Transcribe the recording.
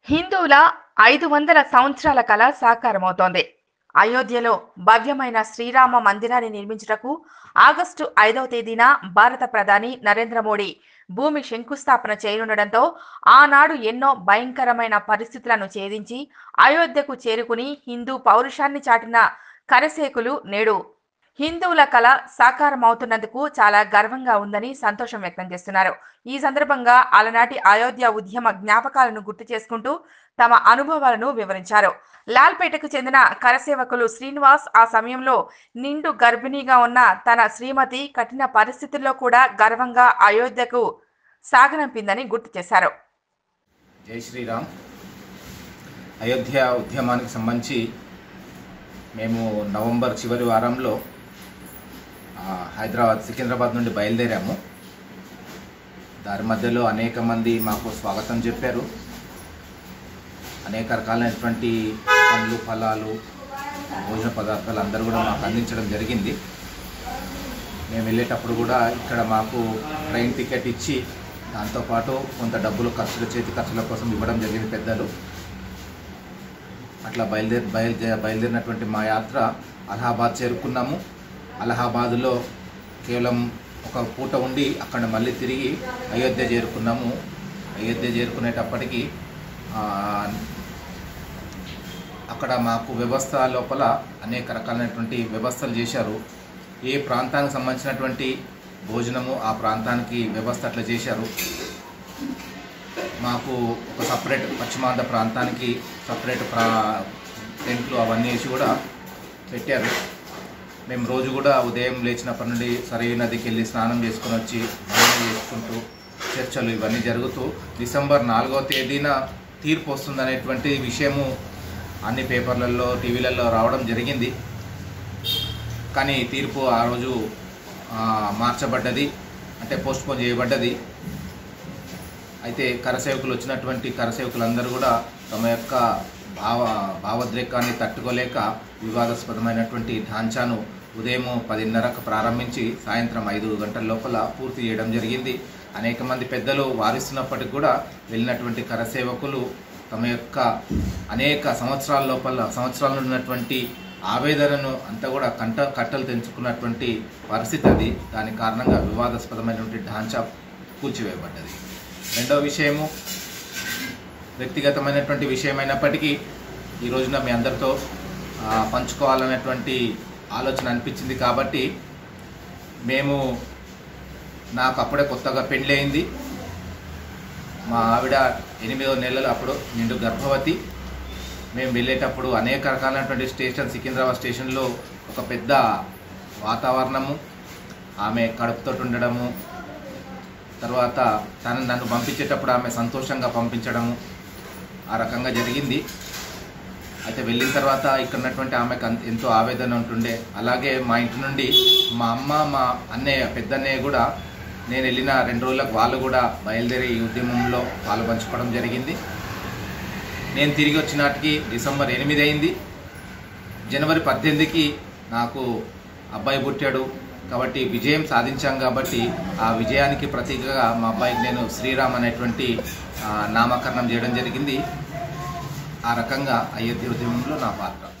హిందువుల ఐదు వందల సంవత్సరాల కళ సాకారమవుతోంది అయోధ్యలో భవ్యమైన శ్రీరామ మందిరాన్ని నిర్మించుటకు ఆగస్టు ఐదవ తేదీన భారత ప్రధాని నరేంద్ర మోడీ భూమి శంకుస్థాపన చేయనుండటంతో ఆనాడు ఎన్నో భయంకరమైన పరిస్థితులను ఛేదించి అయోధ్యకు చేరుకుని హిందూ పౌరుషాన్ని చాటిన కరసేకులు నేడు హిందువుల కళ సాకారమవుతున్నందుకు చాలా గర్వంగా ఉందని సంతోషం వ్యక్తం చేస్తున్నారు ఈ సందర్భంగా అలనాటి అయోధ్య ఉద్యమ జ్ఞాపకాలను గుర్తు చేసుకుంటూ తమ అనుభవాలను వివరించారు లాల్పేటకు చెందిన కరసేవకులు శ్రీనివాస్ ఆ సమయంలో నిండు గర్భిణీగా ఉన్న తన శ్రీమతి కఠిన పరిస్థితుల్లో కూడా గర్వంగా అయోధ్యకు సాగనంపిందని గుర్తు చేశారు జై శ్రీరామ్ అయోధ్య ఉద్యమానికి సంబంధించి మేము నవంబర్ చివరి వారంలో ఆ, హైదరాబాద్ సికింద్రాబాద్ నుండి బయలుదేరాము దారి మధ్యలో అనేక మంది మాకు స్వాగతం చెప్పారు అనేక రకాలైనటువంటి పండ్లు ఫలాలు భోజన పదార్థాలు అందరూ కూడా మాకు అందించడం జరిగింది మేము వెళ్ళేటప్పుడు కూడా ఇక్కడ మాకు ట్రైన్ టికెట్ ఇచ్చి దాంతోపాటు కొంత డబ్బులు ఖర్చుల చేతి ఖర్చుల కోసం ఇవ్వడం జరిగింది పెద్దలు అట్లా బయలుదేరి బయలుదే బయలుదేరినటువంటి మా యాత్ర అలహాబాద్ చేరుకున్నాము అలహాబాద్లో కేవలం ఒక పూట ఉండి అక్కడ మళ్ళీ తిరిగి అయోధ్య చేరుకున్నాము అయోధ్య చేరుకునేటప్పటికి ఆ, అక్కడ మాకు వ్యవస్థ లోపల అనేక రకాలైనటువంటి వ్యవస్థలు చేశారు ఏ ప్రాంతానికి సంబంధించినటువంటి భోజనము ఆ ప్రాంతానికి వ్యవస్థ అట్లా చేశారు మాకు ఒక సపరేట్ పశ్చిమాంధ్ర ప్రాంతానికి సపరేట్ ప్రా టెంట్లు అవన్నీ వేసి కూడా పెట్టారు మేము రోజు కూడా ఉదయం లేచినప్పటి నుండి సరైన నదికి వెళ్ళి స్నానం చేసుకొని వచ్చి భోజనం చేసుకుంటూ చర్చలు ఇవన్నీ జరుగుతూ డిసెంబర్ నాలుగవ తేదీన తీర్పు వస్తుందనేటువంటి విషయము అన్ని పేపర్లలో టీవీలలో రావడం జరిగింది కానీ తీర్పు ఆ రోజు ఆ, మార్చబడ్డది అంటే పోస్ట్పోన్ చేయబడ్డది అయితే కరసేవకులు వచ్చినటువంటి కరసేవకులందరూ కూడా తమ యొక్క భావ భావోద్రేకాన్ని తట్టుకోలేక వివాదాస్పదమైనటువంటి ఢాంచాను ఉదయం పదిన్నరకు ప్రారంభించి సాయంత్రం ఐదు గంటల లోపల పూర్తి చేయడం జరిగింది అనేక మంది పెద్దలు వారిస్తున్నప్పటికీ కూడా వెళ్ళినటువంటి కరసేవకులు తమ యొక్క అనేక సంవత్సరాల లోపల సంవత్సరాల నుండి ఉన్నటువంటి ఆవేదనను అంతా కూడా కంట కట్టలు తెంచుకున్నటువంటి పరిస్థితి అది దాని కారణంగా వివాదాస్పదమైనటువంటి ఢాంచా కూల్చివేయబడ్డది రెండవ విషయము వ్యక్తిగతమైనటువంటి విషయం అయినప్పటికీ ఈ రోజున మీ అందరితో ఆ, పంచుకోవాలనేటువంటి ఆలోచన అనిపించింది కాబట్టి మేము నాకు అప్పుడే కొత్తగా పెళ్ళి అయింది మా ఆవిడ ఎనిమిదో నెలలు అప్పుడు నిండు గర్భవతి మేము వెళ్ళేటప్పుడు అనేక రకాలైనటువంటి స్టేషన్ సికింద్రాబాద్ స్టేషన్లో ఒక పెద్ద వాతావరణము ఆమె కడుపుతో ఉండడము తర్వాత తను నన్ను పంపించేటప్పుడు ఆమె సంతోషంగా పంపించడము ఆ రకంగా జరిగింది అయితే వెళ్ళిన తర్వాత ఇక్కడ ఉన్నటువంటి ఆమెకు అంత- ఎంతో ఆవేదన ఉంటుండే అలాగే మా ఇంటి నుండి మా అమ్మ మా అన్నయ్య పెద్దన్నయ్య కూడా నేను వెళ్ళిన రెండు రోజులకు వాళ్ళు కూడా బయలుదేరి ఈ ఉద్యమంలో పాలు పంచుకోవడం జరిగింది నేను తిరిగి వచ్చినాటికి డిసెంబర్ ఎనిమిది అయింది జనవరి పద్దెనిమిదికి నాకు అబ్బాయి పుట్టాడు కాబట్టి విజయం సాధించాం కాబట్టి ఆ విజయానికి ప్రతీకగా మా అబ్బాయికి నేను శ్రీరామ్ అనేటువంటి ఆ, నామకరణం చేయడం జరిగింది ఆ రకంగా అయోధ్య ఉద్యమంలో నా పాత్ర